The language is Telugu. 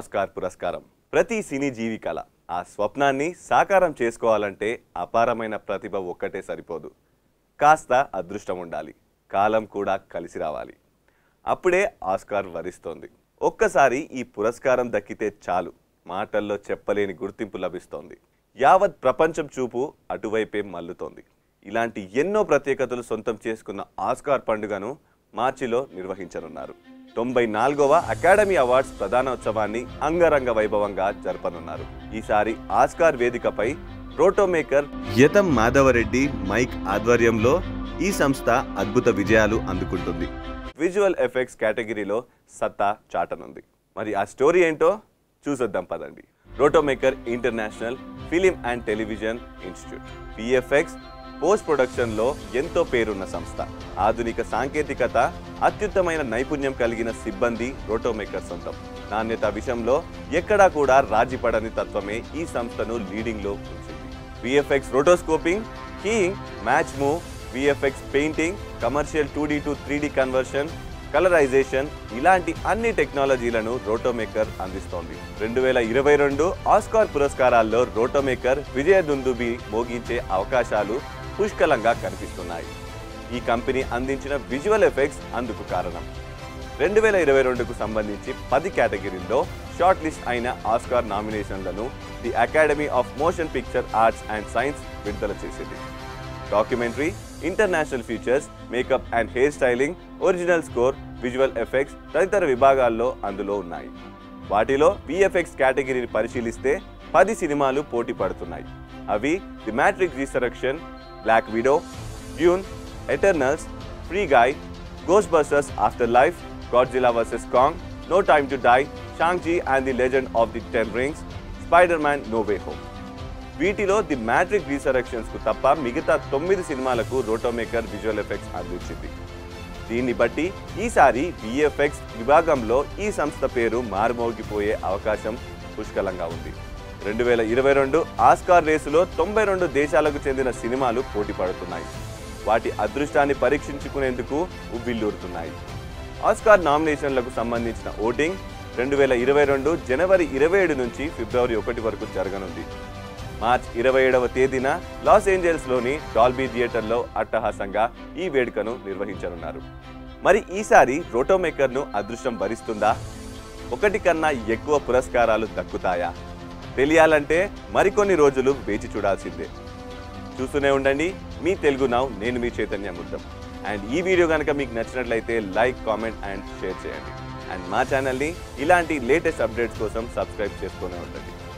ఆస్కార్ పురస్కారం ప్రతి సినీ జీవి కళ ఆ స్వప్నాన్ని సాకారం చేసుకోవాలంటే అపారమైన ప్రతిభ ఒక్కటే సరిపోదు కాస్త అదృష్టం ఉండాలి కాలం కూడా కలిసి రావాలి అప్పుడే ఆస్కార్ వరిస్తోంది ఒక్కసారి ఈ పురస్కారం దక్కితే చాలు మాటల్లో చెప్పలేని గుర్తింపు లభిస్తోంది యావత్ ప్రపంచం చూపు అటువైపే మల్లుతోంది ఇలాంటి ఎన్నో ప్రత్యేకతలు సొంతం చేసుకున్న ఆస్కార్ పండుగను మార్చిలో నిర్వహించనున్నారు తొంభై నాలుగవ అకాడమీ అవార్డ్స్ ప్రధానోత్సవాన్ని అంగరంగ వైభవంగా జరపనున్నారు ఈసారి ఆస్కార్ వేదికపై రోటోమేకర్ యతం మాధవరెడ్డి మైక్ ఆధ్వర్యంలో ఈ సంస్థ అద్భుత విజయాలు అందుకుంటుంది విజువల్ ఎఫెక్ట్స్ కేటగిరీలో సత్తా చాటనుంది మరి ఆ స్టోరీ ఏంటో చూసొద్దాం పదండి Rotomaker international film and television institute PFX post ప్రొడక్షన్లో ఎంతో పేరున్న సంస్థ ఆధునిక సాంకేతికత అత్యుత్తమైన నైపుణ్యం కలిగిన సిబ్బంది రోటోమేకర్ సొంతం నాణ్యత విషయంలో ఎక్కడా కూడా రాజీపడని తత్వమే ఈ సంస్థను లీడింగ్లో ఉంచింది VFX rotoscoping keying match move VFX painting commercial two D to three D conversion colourisation ఇలాంటి అన్ని టెక్నాలజీలను రోటోమేకర్ అందిస్తోంది రెండు వేల ఇరవై రెండు ఆస్కార్ పురస్కారాల్లో రోటోమేకర్ విజయ దుందుబి మోగించే అవకాశాలు పుష్కలంగా కనిపిస్తున్నాయి ఈ కంపెనీ అందించిన విజువల్ ఎఫెక్ట్స్ అందుకు కారణం రెండు వేల ఇరవై రెండుకు సంబంధించి పది కేటగిరీల్లో షార్ట్ లిస్ట్ అయిన ఆస్కార్ నామినేషన్లను the academy of motion picture arts and science విడుదల చేసింది documentary international features makeup and hair styling original score visual effects తదితర విభాగాల్లో అందులో ఉన్నాయి వాటిలో విఎఫ్ఎక్స్ కేటగిరీని పరిశీలిస్తే పది సినిమాలు పోటీ పడుతున్నాయి అవి the Matrix Resurrection Black Widow Dune Eternals Free Guy Ghostbusters Afterlife Godzilla versus Kong No Time To Die Shang Chi and the Legend of the Ten Rings Spider Man No Way Home వీటిలో ది మ్యాట్రిక్ రీసరక్షన్స్ కు తప్ప మిగతా తొమ్మిది సినిమాలకు రోటోమేకర్ విజువల్ ఎఫెక్ట్స్ అందించింది దీన్ని బట్టి ఈసారి విఎఫ్ఎక్స్ విభాగంలో ఈ సంస్థ పేరు మారుమోగిపోయే అవకాశం పుష్కలంగా ఉంది రెండు వేల ఇరవై రెండు ఆస్కార్ రేసులో తొంభై రెండు దేశాలకు చెందిన సినిమాలు పోటీ పడుతున్నాయి వాటి అదృష్టాన్ని పరీక్షించుకునేందుకు ఉవ్విల్లూరుతున్నాయి ఆస్కార్ నామినేషన్లకు సంబంధించిన ఓటింగ్ రెండు వేల ఇరవై రెండు జనవరి ఇరవై ఏడు నుంచి ఫిబ్రవరి ఒకటి వరకు జరగనుంది మార్చ్ ఇరవై ఏడవ తేదీన లాస్ ఏంజల్స్లోని డాల్బీ థియేటర్లో అట్టహాసంగా ఈ వేడుకను నిర్వహించనున్నారు మరి ఈసారి రోటోమేకర్ను అదృష్టం భరిస్తుందా ఒకటి కన్నా ఎక్కువ పురస్కారాలు దక్కుతాయా తెలియాలంటే మరికొన్ని రోజులు వేచి చూడాల్సిందే చూస్తూనే ఉండండి మీ తెలుగు నౌ నేను మీ చైతన్య ముద్దం అండ్ ఈ వీడియో కనుక మీకు నచ్చినట్లయితే లైక్ కామెంట్ అండ్ షేర్ చేయండి అండ్ మా ఛానల్ని ఇలాంటి లేటెస్ట్ అప్డేట్స్ కోసం సబ్స్క్రైబ్ చేసుకునే ఉండండి